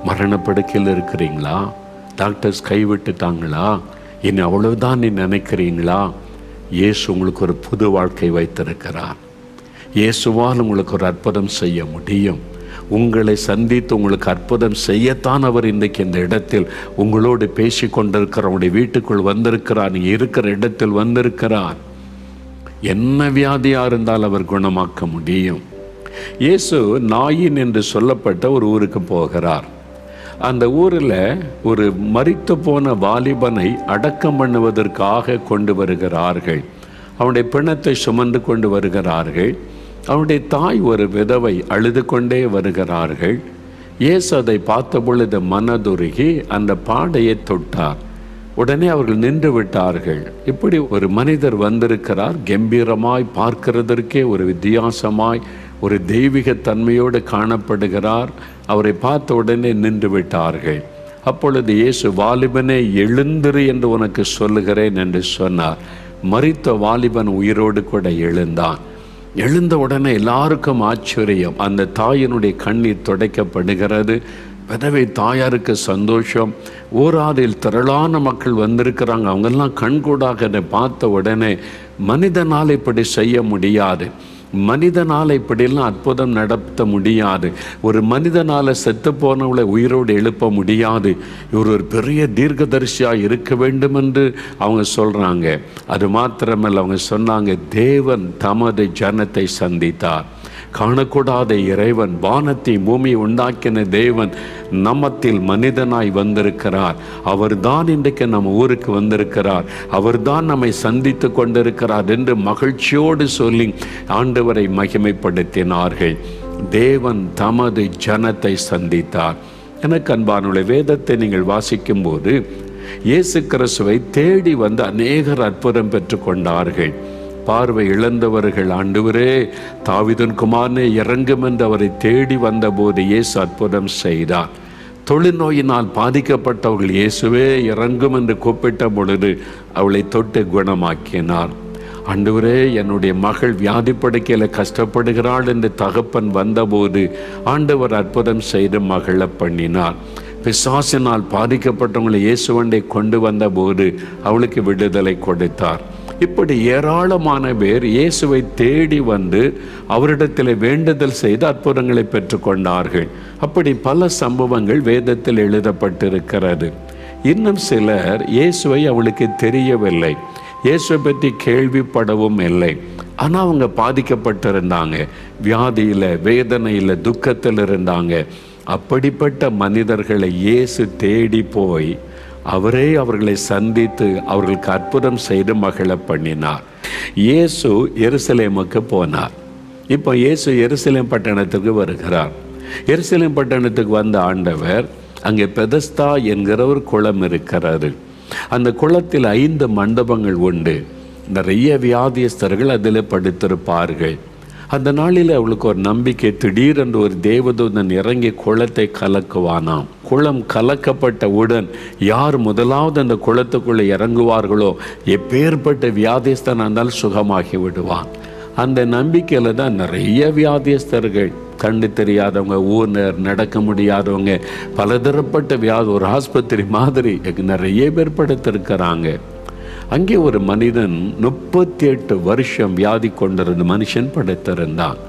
மரணப்படுக்கையில் இருக்கிறீங்களா டாக்டர்ஸ் கைவிட்டுட்டாங்களா இனி அவ்வளவுதான் நீ நினைக்கிறீங்களா இயேசு உங்களுக்கு ஒரு புது வாழ்க்கை வைத்திருக்கிறார் இயேசுவால் உங்களுக்கு ஒரு அற்புதம் செய்ய முடியும் உங்களை சந்தித்து உங்களுக்கு அற்புதம் செய்யத்தான் அவர் இன்றைக்கு இந்த இடத்தில் உங்களோடு பேசி கொண்டிருக்கிறார் உங்களுடைய வீட்டுக்குள் வந்திருக்கிறார் நீ இருக்கிற இடத்தில் வந்திருக்கிறார் என்ன வியாதியாக இருந்தால் அவர் குணமாக்க முடியும் இயேசு நாயின் என்று சொல்லப்பட்ட ஒரு ஊருக்கு போகிறார் அந்த ஊரில் ஒரு மரித்து போன வாலிபனை அடக்கம் பண்ணுவதற்காக கொண்டு வருகிறார்கள் அவனுடைய பிணத்தை சுமந்து கொண்டு வருகிறார்கள் அவனுடைய தாய் ஒரு விதவை அழுது கொண்டே வருகிறார்கள் இயேசு அதை பார்த்த பொழுது மனதுருகி அந்த பாடையை தொட்டார் உடனே அவர்கள் நின்று விட்டார்கள் இப்படி ஒரு மனிதர் வந்திருக்கிறார் கம்பீரமாய் பார்க்கிறதற்கே ஒரு வித்தியாசமாய் ஒரு தெய்வீக தன்மையோடு காணப்படுகிறார் அவரை பார்த்த உடனே நின்று விட்டார்கள் அப்பொழுது இயேசு வாலிபனே எழுந்திரு என்று உனக்கு சொல்லுகிறேன் என்று சொன்னார் மரித்த வாலிபன் உயிரோடு கூட எழுந்தான் எழுந்த உடனே எல்லாருக்கும் ஆச்சரியம் அந்த தாயினுடைய கண்ணீர் துடைக்கப்படுகிறது விதவை தாயாருக்கு சந்தோஷம் ஓராதில் திரளான மக்கள் வந்திருக்கிறாங்க அவங்கெல்லாம் கண்கூடாக அதை பார்த்த உடனே மனிதனால் இப்படி செய்ய முடியாது மனிதனால் இப்படியெல்லாம் அற்புதம் நடத்த முடியாது ஒரு மனிதனால் செத்து போனவளை உயிரோடு எழுப்ப முடியாது இவர் ஒரு பெரிய தீர்க்கதரிசியாக இருக்க வேண்டும் என்று அவங்க சொல்கிறாங்க அது மாத்திரமல்ல அவங்க சொன்னாங்க தேவன் தமது ஜனத்தை சந்தித்தார் காணக்கூடாத இறைவன் வானத்தை பூமி உண்டாக்கின தேவன் நம்மத்தில் மனிதனாய் வந்திருக்கிறார் அவர்தான் இன்றைக்கு நம்ம ஊருக்கு வந்திருக்கிறார் அவர்தான் நம்மை சந்தித்து கொண்டிருக்கிறார் என்று மகிழ்ச்சியோடு சொல்லி ஆண்டவரை மகிமைப்படுத்தினார்கள் தேவன் தமது ஜனத்தை சந்தித்தார் எனக்கு அன்பானுடைய வேதத்தை நீங்கள் வாசிக்கும்போது இயேசு கிறிஸ்துவை தேடி வந்து அநேகர் அற்புதம் பெற்றுக்கொண்டார்கள் பார்வை இழந்தவர்கள் ஆண்டவரே தாவிதன் குமாரனே இறங்கும் என்று அவரை தேடி வந்தபோது இயேசு அற்புதம் செய்தார் தொழுநோயினால் பாதிக்கப்பட்டவர்கள் இயேசுவே இறங்கும் என்று கூப்பிட்ட பொழுது அவளை தொட்டு குணமாக்கினார் ஆண்டவரே என்னுடைய மகள் வியாதி படுக்கையில் கஷ்டப்படுகிறாள் என்று தகப்பன் வந்தபோது ஆண்டவர் அற்புதம் செய்து மகளை பண்ணினார் பிசாசினால் பாதிக்கப்பட்டவங்களை இயேசுவண்டை கொண்டு வந்தபோது அவளுக்கு விடுதலை கொடுத்தார் இப்படி ஏராளமான பேர் இயேசுவை தேடி வந்து அவரிடத்தில் வேண்டுதல் செய்து அற்புதங்களை பெற்றுக்கொண்டார்கள் அப்படி பல சம்பவங்கள் வேதத்தில் எழுதப்பட்டிருக்கிறது இன்னும் சிலர் இயேசுவை அவளுக்கு தெரியவில்லை இயேசுவை பற்றி கேள்விப்படவும் இல்லை ஆனால் அவங்க பாதிக்கப்பட்டிருந்தாங்க வியாதியில் வேதனையில் துக்கத்தில் இருந்தாங்க அப்படிப்பட்ட மனிதர்களை இயேசு தேடி போய் அவரே அவர்களை சந்தித்து அவர்களுக்கு அற்புதம் செய்து மகிழ பண்ணினார் இயேசு எருசலேமுக்கு போனார் இப்போ இயேசு எருசலேம் பட்டணத்துக்கு வருகிறார் எருசலேம் பட்டணத்துக்கு வந்த ஆண்டவர் அங்கே பெதஸ்தா என்கிற ஒரு குளம் இருக்கிறாரு அந்த குளத்தில் ஐந்து மண்டபங்கள் உண்டு நிறைய வியாதியஸ்தர்கள் அதில் படுத்திருப்பார்கள் அந்த நாளில் அவளுக்கு ஒரு நம்பிக்கை திடீரென்று ஒரு தேவதூதன் இறங்கி குளத்தை கலக்குவானாம் குளம் கலக்கப்பட்டவுடன் யார் முதலாவது அந்த குளத்துக்குள்ளே இறங்குவார்களோ எப்பேற்பட்ட வியாதியஸ்தன் இருந்தால் சுகமாகி விடுவான் அந்த நம்பிக்கையில் தான் நிறைய வியாதியஸ்தர்கள் கண்டு தெரியாதவங்க ஊனர் நடக்க முடியாதவங்க பலதரப்பட்ட வியாதி ஒரு ஆஸ்பத்திரி மாதிரி நிறைய பேர் படுத்திருக்கிறாங்க அங்கே ஒரு மனிதன் முப்பத்தி எட்டு வருஷம் வியாதி கொண்டிருந்த மனுஷன் படுத்திருந்தான்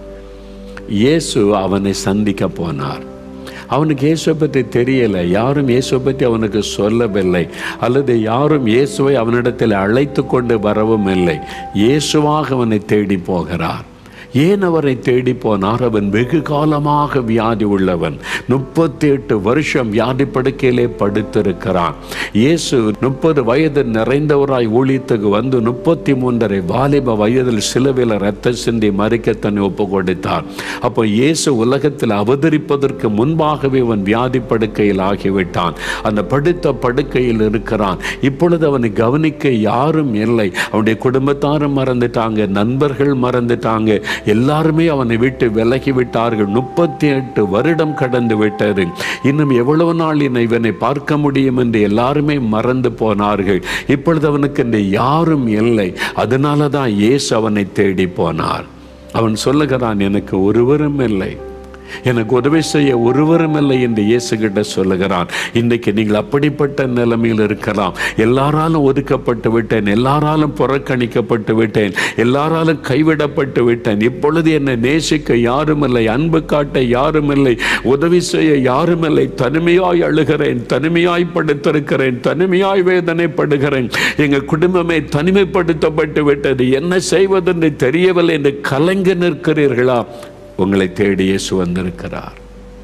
இயேசு அவனை சந்திக்க போனார் அவனுக்கு இயேசுவை பற்றி தெரியலை யாரும் இயேசுவை பற்றி அவனுக்கு சொல்லவில்லை அல்லது யாரும் இயேசுவை அவனிடத்தில் அழைத்து கொண்டு வரவும் இல்லை இயேசுவாக அவனை தேடி போகிறார் ஏன் அவரை தேடி போனார் அவன் வெகு காலமாக வியாதி உள்ளவன் முப்பத்தி எட்டு வருஷம் வியாதி படுக்கையிலே படுத்திருக்கிறான் இயேசு முப்பது வயது நிறைந்தவராய் ஊழியத்துக்கு வந்து முப்பத்தி மூன்றரை வாலிப வயதில் சிலுவையில் ரத்த சிந்தி மறிக்க தன்னை ஒப்பு கொடுத்தார் அப்போ இயேசு உலகத்தில் அவதரிப்பதற்கு முன்பாகவே அவன் வியாதி படுக்கையில் ஆகிவிட்டான் அந்த படுத்த படுக்கையில் இருக்கிறான் இப்பொழுது அவனை கவனிக்க யாரும் இல்லை அவனுடைய குடும்பத்தாரும் மறந்துட்டாங்க நண்பர்கள் மறந்துட்டாங்க எல்லாருமே அவனை விட்டு விலகி விட்டார்கள் முப்பத்தி எட்டு வருடம் கடந்து விட்டது இன்னும் எவ்வளவு நாள் என்னை இவனை பார்க்க முடியும் என்று எல்லாருமே மறந்து போனார்கள் இப்பொழுது அவனுக்கு இந்த யாரும் இல்லை அதனால தான் இயேசு அவனை தேடி போனார் அவன் சொல்லுகிறான் எனக்கு ஒருவரும் இல்லை எனக்கு உதவி செய்ய ஒருவரும் இல்லை என்று இயேசு கிட்ட சொல்லுகிறான் இன்றைக்கு நீங்கள் அப்படிப்பட்ட நிலைமையில் இருக்கலாம் எல்லாராலும் ஒதுக்கப்பட்டு விட்டேன் எல்லாராலும் புறக்கணிக்கப்பட்டு விட்டேன் எல்லாராலும் கைவிடப்பட்டு விட்டேன் இப்பொழுது என்னை நேசிக்க யாரும் இல்லை அன்பு காட்ட யாரும் இல்லை உதவி செய்ய யாரும் இல்லை தனிமையாய் அழுகிறேன் தனிமையாய் படுத்திருக்கிறேன் தனிமையாய் வேதனைப்படுகிறேன் எங்கள் குடும்பமே தனிமைப்படுத்தப்பட்டு விட்டது என்ன செய்வதென்று தெரியவில்லை என்று கலங்கி நிற்கிறீர்களா உங்களை தேடி இயேசு வந்திருக்கிறார்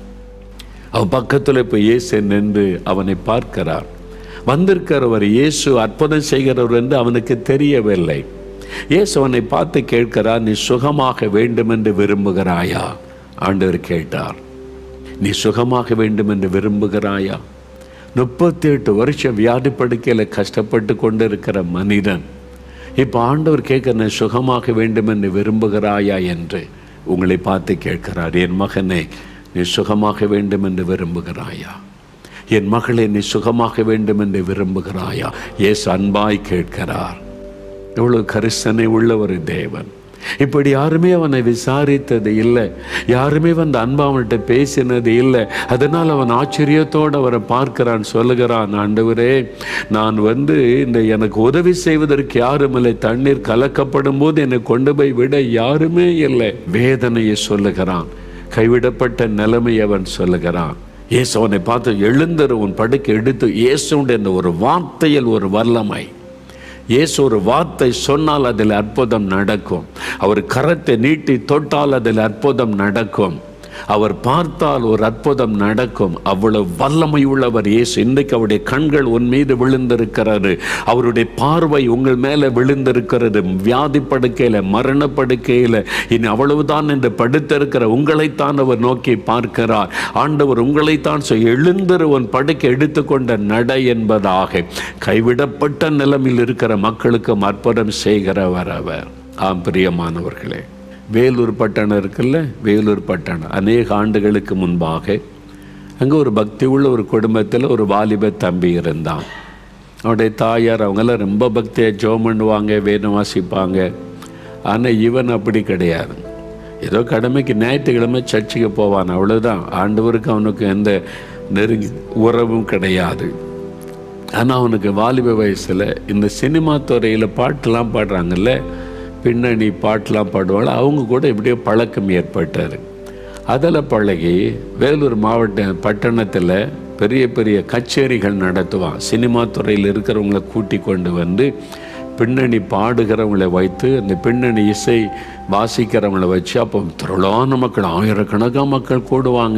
அவன் பக்கத்தில் இப்போ இயேசு நின்று அவனை பார்க்கிறார் வந்திருக்கிறவர் இயேசு அற்புதம் செய்கிறவர் என்று அவனுக்கு தெரியவில்லை இயேசு அவனை பார்த்து கேட்கிறார் நீ சுகமாக வேண்டும் என்று விரும்புகிறாயா ஆண்டவர் கேட்டார் நீ சுகமாக வேண்டும் என்று விரும்புகிறாயா முப்பத்தி எட்டு வருஷம் வியாதி படுக்கையில் கஷ்டப்பட்டு கொண்டு இருக்கிற மனிதன் இப்போ ஆண்டவர் கேட்க நீ சுகமாக வேண்டும் என்று விரும்புகிறாயா என்று உங்களை பார்த்து கேட்கிறார் என் மகனே நீ சுகமாக வேண்டும் என்று விரும்புகிறாயா என் மகளே நீ சுகமாக வேண்டும் என்று விரும்புகிறாயா ஏசு அன்பாய் கேட்கிறார் எவ்வளவு கரிசனை உள்ள ஒரு தேவன் இப்படி யாருமே அவனை விசாரித்தது இல்லை யாருமே வந்து அன்பா அவன்கிட்ட பேசினது இல்லை அதனால் அவன் ஆச்சரியத்தோடு அவரை பார்க்கிறான் சொல்லுகிறான் ஆண்டவரே நான் வந்து இந்த எனக்கு உதவி செய்வதற்கு யாரும் இல்லை தண்ணீர் கலக்கப்படும் போது என்னை கொண்டு போய் விட யாருமே இல்லை வேதனையை சொல்லுகிறான் கைவிடப்பட்ட நிலைமை அவன் சொல்லுகிறான் இயேசு அவனை பார்த்து எழுந்தரு உன் படுக்கை எடுத்து இயேசுடைய இந்த ஒரு வார்த்தையில் ஒரு வல்லமை இயேசு ஒரு வார்த்தை சொன்னால் அதில் அற்புதம் நடக்கும் அவர் கரத்தை நீட்டி தொட்டால் அதில் அற்புதம் நடக்கும் அவர் பார்த்தால் ஒரு அற்புதம் நடக்கும் அவ்வளவு வல்லமை உள்ளவர் இயேசு இன்றைக்கு அவருடைய கண்கள் உன் மீது விழுந்திருக்கிறது அவருடைய பார்வை உங்கள் மேலே விழுந்திருக்கிறது வியாதி படுக்கையில் மரண படுக்கையில் இனி அவ்வளவுதான் என்று படுத்திருக்கிற உங்களைத்தான் அவர் நோக்கி பார்க்கிறார் ஆண்டவர் உங்களைத்தான் சொ- எழுந்திரு உன் படுக்கை எடுத்துக்கொண்ட நடை என்பதாக கைவிடப்பட்ட நிலைமையில் இருக்கிற மக்களுக்கும் அற்புதம் செய்கிறவர் அவர் ஆம் பிரியமானவர்களே வேலூர் பட்டணம் இருக்குல்ல வேலூர் பட்டணம் அநேக ஆண்டுகளுக்கு முன்பாக அங்கே ஒரு பக்தி உள்ள ஒரு குடும்பத்தில் ஒரு வாலிப தம்பி இருந்தான் அவனுடைய தாயார் அவங்கெல்லாம் ரொம்ப பக்தியாக ஜோம் பண்ணுவாங்க வேதம் வாசிப்பாங்க ஆனால் இவன் அப்படி கிடையாது ஏதோ கடமைக்கு ஞாயிற்றுக்கிழமை சர்ச்சுக்கு போவான் அவ்வளோதான் ஆண்டவருக்கு அவனுக்கு எந்த நெருங்கி உறவும் கிடையாது ஆனால் அவனுக்கு வாலிப வயசில் இந்த சினிமா துறையில் பாட்டெலாம் பாடுறாங்கல்ல பின்னணி பாட்டெலாம் பாடுவாங்க அவங்க கூட எப்படியோ பழக்கம் ஏற்பட்டார் அதில் பழகி வேலூர் மாவட்ட பட்டணத்தில் பெரிய பெரிய கச்சேரிகள் நடத்துவான் சினிமா துறையில் இருக்கிறவங்கள கூட்டி கொண்டு வந்து பின்னணி பாடுகிறவங்களை வைத்து அந்த பின்னணி இசை வாசிக்கிறவங்கள வச்சு அப்போ திரளான மக்கள் ஆயிரக்கணக்கான மக்கள் கூடுவாங்க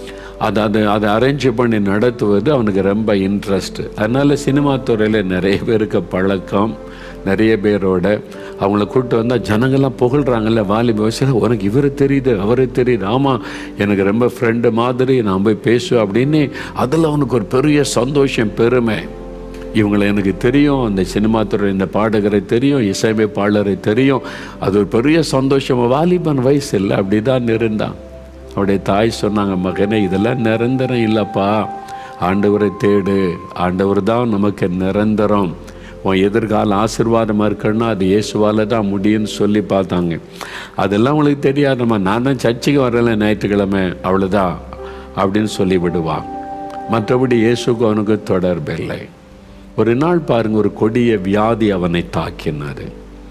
அது அது அதை அரேஞ்ச் பண்ணி நடத்துவது அவனுக்கு ரொம்ப இன்ட்ரெஸ்ட் அதனால் சினிமா துறையில் நிறைய பேருக்கு பழக்கம் நிறைய பேரோட அவங்கள கூப்பிட்டு வந்தால் ஜனங்கள்லாம் புகழ்கிறாங்கல்ல வாலிப வயசில் உனக்கு இவர் தெரியுது அவரு தெரியுது ஆமாம் எனக்கு ரொம்ப ஃப்ரெண்டு மாதிரி நான் போய் பேசுவேன் அப்படின்னு அதில் அவனுக்கு ஒரு பெரிய சந்தோஷம் பெருமை இவங்களை எனக்கு தெரியும் அந்த சினிமா துறை இந்த பாடகரை தெரியும் இசையமைப்பாளரை தெரியும் அது ஒரு பெரிய சந்தோஷம் வாலிபன் வயசு இல்லை அப்படி தான் இருந்தான் அவருடைய தாய் சொன்னாங்க மகனே இதெல்லாம் நிரந்தரம் இல்லைப்பா ஆண்டவரை தேடு ஆண்டவர் தான் நமக்கு நிரந்தரம் உன் எதிர்கால ஆசீர்வாதமாக இருக்கணும்னா அது இயேசுவால தான் முடியும்னு சொல்லி பார்த்தாங்க அதெல்லாம் உங்களுக்கு தெரியாதம்மா நான் தான் சர்ச்சுக்கு வரல ஞாயிற்றுக்கிழமை அவ்வளோதான் அப்படின்னு சொல்லி விடுவான் மற்றபடி இயேசுக்கு அவனுக்கு தொடர்பில்லை ஒரு நாள் பாருங்க ஒரு கொடிய வியாதி அவனை தாக்கினாரு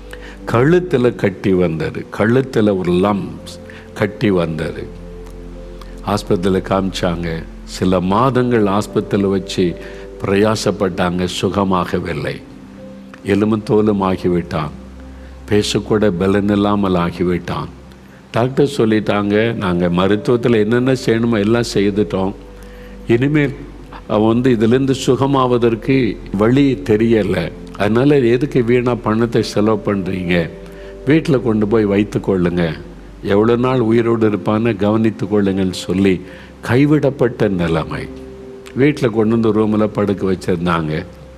கழுத்தில் கட்டி வந்தது கழுத்தில் ஒரு லம்ஸ் கட்டி வந்தது ஆஸ்பத்திரியில் காமிச்சாங்க சில மாதங்கள் ஆஸ்பத்திரியில் வச்சு பிரயாசப்பட்டாங்க சுகமாகவில்லை எலும்பும் தோலும் ஆகிவிட்டான் பேசக்கூட பலன் இல்லாமல் ஆகிவிட்டான் டாக்டர் சொல்லிட்டாங்க நாங்கள் மருத்துவத்தில் என்னென்ன செய்யணுமோ எல்லாம் செய்துட்டோம் இனிமேல் அவன் வந்து இதிலிருந்து சுகமாவதற்கு வழி தெரியலை அதனால் எதுக்கு வீணாக பணத்தை செலவு பண்ணுறீங்க வீட்டில் கொண்டு போய் வைத்து கொள்ளுங்க எவ்வளோ நாள் உயிரோடு இருப்பான்னு கவனித்து கொள்ளுங்கன்னு சொல்லி கைவிடப்பட்ட நிலைமை வீட்டில் கொண்டு வந்து ரூமில் படுக்க வச்சுருந்தாங்க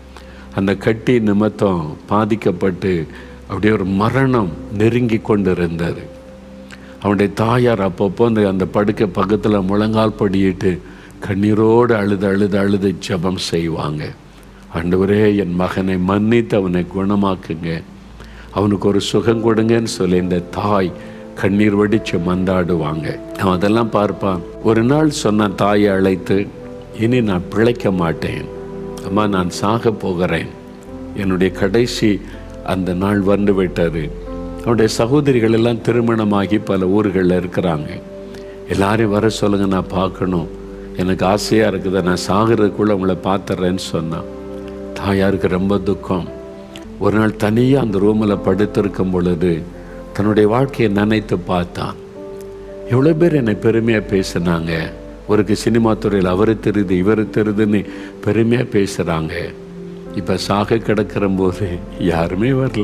அந்த கட்டி நிமித்தம் பாதிக்கப்பட்டு அப்படியே ஒரு மரணம் நெருங்கி கொண்டு இருந்தது அவனுடைய தாயார் அப்பப்போ அந்த அந்த படுக்கை பக்கத்தில் முழங்கால் படியிட்டு கண்ணீரோடு அழுது அழுது அழுது ஜெபம் செய்வாங்க ஆண்டவரே என் மகனை மன்னித்து அவனை குணமாக்குங்க அவனுக்கு ஒரு சுகம் கொடுங்கன்னு சொல்லி இந்த தாய் கண்ணீர் வடிச்சு மந்தாடுவாங்க அவன் அதெல்லாம் பார்ப்பான் ஒரு நாள் சொன்ன தாயை அழைத்து இனி நான் பிழைக்க மாட்டேன் அம்மா நான் சாக போகிறேன் என்னுடைய கடைசி அந்த நாள் வந்து விட்டது அவனுடைய சகோதரிகள் எல்லாம் திருமணமாகி பல ஊர்களில் இருக்கிறாங்க எல்லாரையும் வர சொல்லுங்க நான் பார்க்கணும் எனக்கு ஆசையாக இருக்குது நான் சாகிறதுக்குள்ளே உங்களை பார்த்துறேன்னு சொன்னான் தாயாருக்கு ரொம்ப துக்கம் ஒரு நாள் தனியாக அந்த ரூமில் படுத்திருக்கும் பொழுது தன்னுடைய வாழ்க்கையை நினைத்து பார்த்தான் எவ்வளோ பேர் என்னை பெருமையாக பேசுனாங்க ஒருக்கு சினிமா துறையில் அவரு தெரியுது இவர் தெரியுதுன்னு பெருமையாக பேசுகிறாங்க இப்போ சாக கிடக்கிற போது யாருமே வரல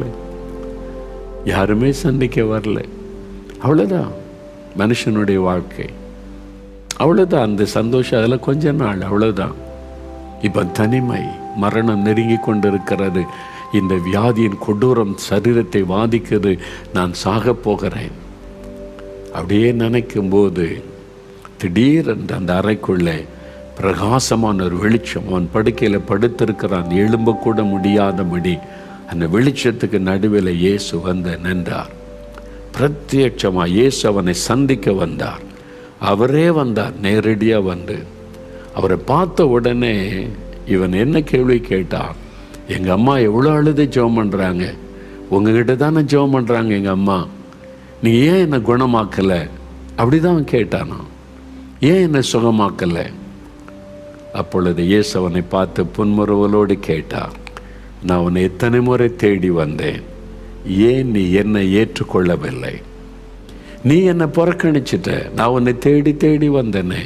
யாருமே சந்திக்க வரல அவ்வளோதான் மனுஷனுடைய வாழ்க்கை அவ்வளோதான் அந்த சந்தோஷம் அதில் கொஞ்ச நாள் அவ்வளோதான் இப்போ தனிமை மரணம் நெருங்கி கொண்டிருக்கிறது இந்த வியாதியின் கொடூரம் சரீரத்தை வாதிக்கிறது நான் சாக போகிறேன் அப்படியே நினைக்கும் போது திடீரென்று அந்த அறைக்குள்ளே பிரகாசமான ஒரு வெளிச்சம் அவன் படுக்கையில் படுத்திருக்கிறான் எழும்ப கூட முடியாதபடி அந்த வெளிச்சத்துக்கு நடுவில் இயேசு வந்து நின்றார் பிரத்யட்சமாக இயேசு அவனை சந்திக்க வந்தார் அவரே வந்தார் நேரடியாக வந்து அவரை பார்த்த உடனே இவன் என்ன கேள்வி கேட்டான் எங்கள் அம்மா எவ்வளோ அழுது ஜெபம் பண்ணுறாங்க உங்ககிட்ட தானே ஜெபம் பண்ணுறாங்க எங்கள் அம்மா நீ ஏன் என்னை குணமாக்கலை அப்படி தான் அவன் கேட்டானா ஏன் என்னை சுகமாக்கலை அப்பொழுது இயேசு அவனை பார்த்து புன்முறுவலோடு கேட்டார் நான் உன்னை எத்தனை முறை தேடி வந்தேன் ஏன் நீ என்னை ஏற்றுக்கொள்ளவில்லை நீ என்னை புறக்கணிச்சிட்ட நான் உன்னை தேடி தேடி வந்தேனே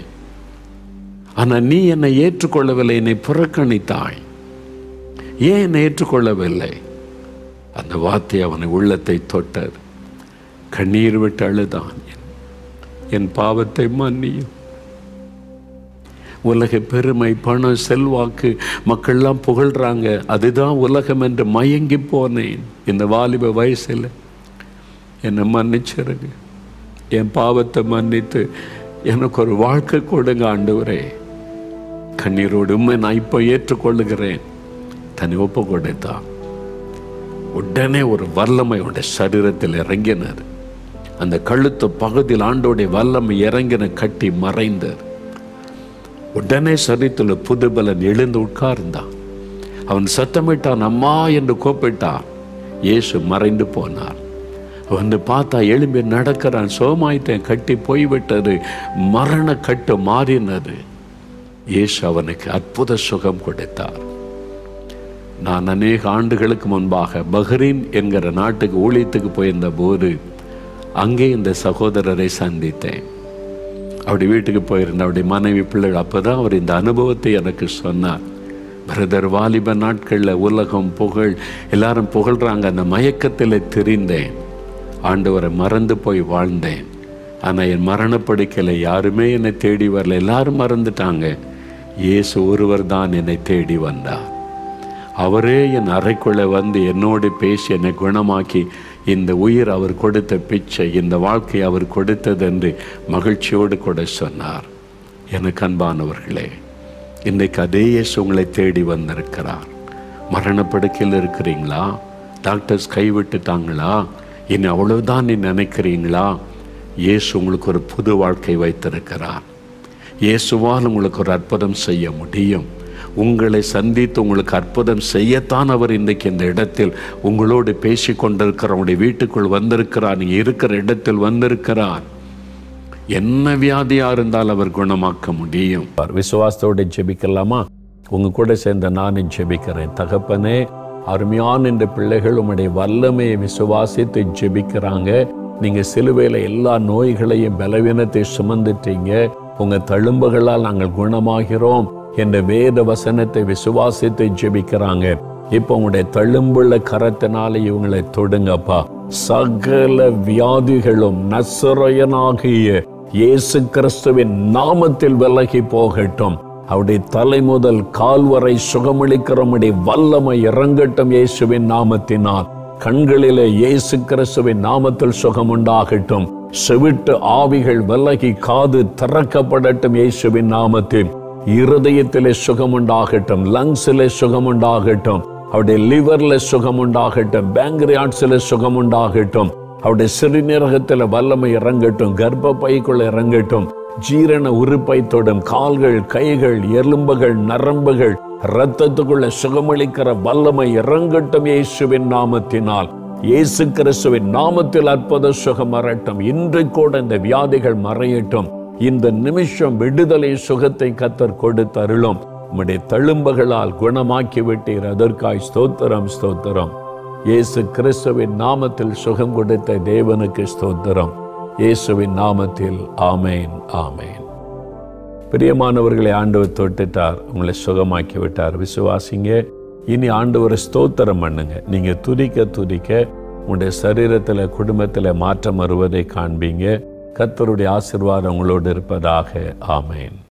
ஆனால் நீ என்னை ஏற்றுக்கொள்ளவில்லை என்னை புறக்கணித்தாய் ஏன் என்னை ஏற்றுக்கொள்ளவில்லை அந்த வார்த்தை அவனை உள்ளத்தை தொட்டது கண்ணீர் விட்டு அழுதான் என் பாவத்தை மன்னியும் உலக பெருமை பணம் செல்வாக்கு மக்கள்லாம் புகழ்றாங்க அதுதான் உலகம் என்று மயங்கி போனேன் இந்த வாலிப வயசில் என்னை மன்னிச்சிருங்க என் பாவத்தை மன்னித்து எனக்கு ஒரு வாழ்க்கை கொடுங்க ஆண்டவரே கண்ணீரோடு உண்மை நான் இப்போ ஏற்றுக்கொள்ளுகிறேன் தன்னை ஒப்பு கொடுத்தான் உடனே ஒரு வல்லமை உடைய சரீரத்தில் இறங்கினது அந்த கழுத்து பகுதியில் ஆண்டோடைய வல்லமை இறங்கின கட்டி மறைந்தது உடனே சரீரத்தில் புதுபலன் எழுந்து உட்கார்ந்தான் அவன் சத்தமிட்டான் அம்மா என்று கூப்பிட்டான் இயேசு மறைந்து போனார் வந்து பார்த்தா எழும்பி நடக்கிறான் சோமாயிட்டேன் கட்டி போய்விட்டது மரண கட்டு மாறினது இயேசு அவனுக்கு அற்புத சுகம் கொடுத்தார் நான் அநேக ஆண்டுகளுக்கு முன்பாக பஹ்ரீன் என்கிற நாட்டுக்கு ஊழியத்துக்கு போயிருந்த போது அங்கே இந்த சகோதரரை சந்தித்தேன் அப்படி வீட்டுக்கு போயிருந்த அவருடைய மனைவி பிள்ளைகள் அப்போ தான் அவர் இந்த அனுபவத்தை எனக்கு சொன்னார் பிரதர் வாலிப நாட்களில் உலகம் புகழ் எல்லாரும் புகழ்கிறாங்க அந்த மயக்கத்தில் தெரிந்தேன் ஆண்டவரை மறந்து போய் வாழ்ந்தேன் ஆனால் என் மரணப்படுக்கையில் யாருமே என்னை தேடி வரல எல்லாரும் மறந்துட்டாங்க இயேசு ஒருவர் தான் என்னை தேடி வந்தார் அவரே என் அறைக்குள்ளே வந்து என்னோடு பேசி என்னை குணமாக்கி இந்த உயிர் அவர் கொடுத்த பிச்சை இந்த வாழ்க்கை அவர் கொடுத்தது என்று மகிழ்ச்சியோடு கூட சொன்னார் எனக்கு அன்பானவர்களே இன்றைக்கு அதே இயேசு உங்களை தேடி வந்திருக்கிறார் மரணப்படுக்கையில் இருக்கிறீங்களா டாக்டர்ஸ் கைவிட்டுட்டாங்களா இனி அவ்வளவுதான் நீ நினைக்கிறீங்களா இயேசு உங்களுக்கு ஒரு புது வாழ்க்கை வைத்திருக்கிறார் இயேசுவால் உங்களுக்கு ஒரு அற்புதம் செய்ய முடியும் உங்களை சந்தித்து உங்களுக்கு அற்புதம் செய்யத்தான் அவர் இன்றைக்கு இந்த இடத்தில் உங்களோடு பேசி கொண்டிருக்கிறார் உங்களுடைய வீட்டுக்குள் வந்திருக்கிறார் நீங்கள் இருக்கிற இடத்தில் வந்திருக்கிறார் என்ன வியாதியாக இருந்தால் அவர் குணமாக்க முடியும் விசுவாசத்தோடு ஜெபிக்கலாமா உங்க கூட சேர்ந்த நானும் ஜெபிக்கிறேன் தகப்பனே அருமையான இந்த பிள்ளைகள் உங்களுடைய வல்லமையை விசுவாசித்து ஜெபிக்கிறாங்க நீங்க சிலுவையில் எல்லா நோய்களையும் பலவீனத்தை சுமந்துட்டீங்க உங்க தழும்புகளால் நாங்கள் குணமாகிறோம் என்ற வேத வசனத்தை விசுவாசித்து ஜெபிக்கிறாங்க இப்போ உங்களுடைய தழும்புள்ள கரத்தினால இவங்களை தொடுங்கப்பா சகல வியாதிகளும் நசரையனாகிய இயேசு கிறிஸ்துவின் நாமத்தில் விலகி போகட்டும் அவருடைய தலை முதல் கால் வரை சுகமளிக்கிறமுடைய வல்லமை இறங்கட்டும் இயேசுவின் நாமத்தினால் கண்களிலே இயேசு கிறிஸ்துவின் நாமத்தில் சுகம் உண்டாகட்டும் செவிட்டு ஆவிகள் விலகி காது திறக்கப்படட்டும் இயேசுவின் நாமத்தில் இருதயத்திலே சுகம் உண்டாகட்டும் லங்ஸிலே சுகம் உண்டாகட்டும் அவருடைய லிவர்ல சுகம் உண்டாகட்டும் பேங்க்ரியாட்ஸில் சுகம் உண்டாகட்டும் அவருடைய சிறுநீரகத்தில் வல்லமை இறங்கட்டும் கர்ப்ப பைக்குள்ள இறங்கட்டும் ஜீரண உறுப்பை தொடும் கால்கள் கைகள் எலும்புகள் நரம்புகள் இரத்தத்துக்குள்ள சுகமளிக்கிற வல்லமை இறங்கட்டும் இயேசுவின் நாமத்தினால் இயேசு கிறிஸ்துவின் நாமத்தில் அற்புத சுகம் மறட்டும் இன்று கூட இந்த வியாதிகள் மறையட்டும் இந்த நிமிஷம் விடுதலை சுகத்தை கத்தர் கொடுத்து அருளும் உம்முடைய தழும்புகளால் குணமாக்கி விட்டீர் அதற்காய் ஸ்தோத்திரம் ஸ்தோத்திரம் இயேசு கிறிஸ்துவின் நாமத்தில் சுகம் கொடுத்த தேவனுக்கு ஸ்தோத்திரம் இயேசுவின் நாமத்தில் ஆமேன் ஆமேன் பிரியமானவர்களை ஆண்டவர் தொட்டுட்டார் உங்களை சுகமாக்கி விட்டார் விசுவாசிங்க இனி ஆண்டவரை ஸ்தோத்திரம் பண்ணுங்க நீங்க துதிக்க துதிக்க உங்களுடைய சரீரத்தில் குடும்பத்தில் மாற்றம் வருவதை காண்பீங்க கத்தருடைய ஆசிர்வாதம் உங்களோடு இருப்பதாக ஆமேன்